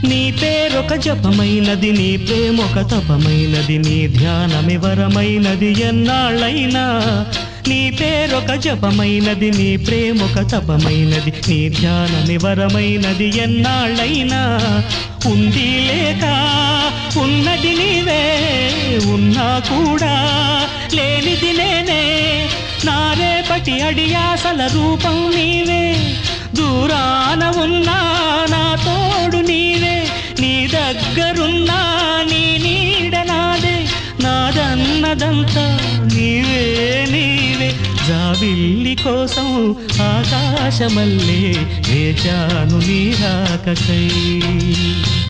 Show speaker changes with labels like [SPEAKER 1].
[SPEAKER 1] నీ పేరొక జపమైనది నీ ప్రేమొక తపమైనది నీ ధ్యానమి వరమైనది ఎన్నాళ్ళైనా నీ పేరొక జపమైనది నీ ప్రేమొక తపమైనది నీ ధ్యానమి వరమైనది ఎన్నాళ్ళైనా ఉంది లేక ఉన్నది నీవే ఉన్నా కూడా లేనిది నేనే నా రేపటి అడియాసల రూపం నీవే దూరాన ఉన్నా నా తోడు నీవే నీ దగ్గరున్నా నీ నీడ నాదే నాదన్నదంతా నీవే నీవే జాబిల్లి కోసం ఆకాశమల్లే వేచాను నీ రాకకై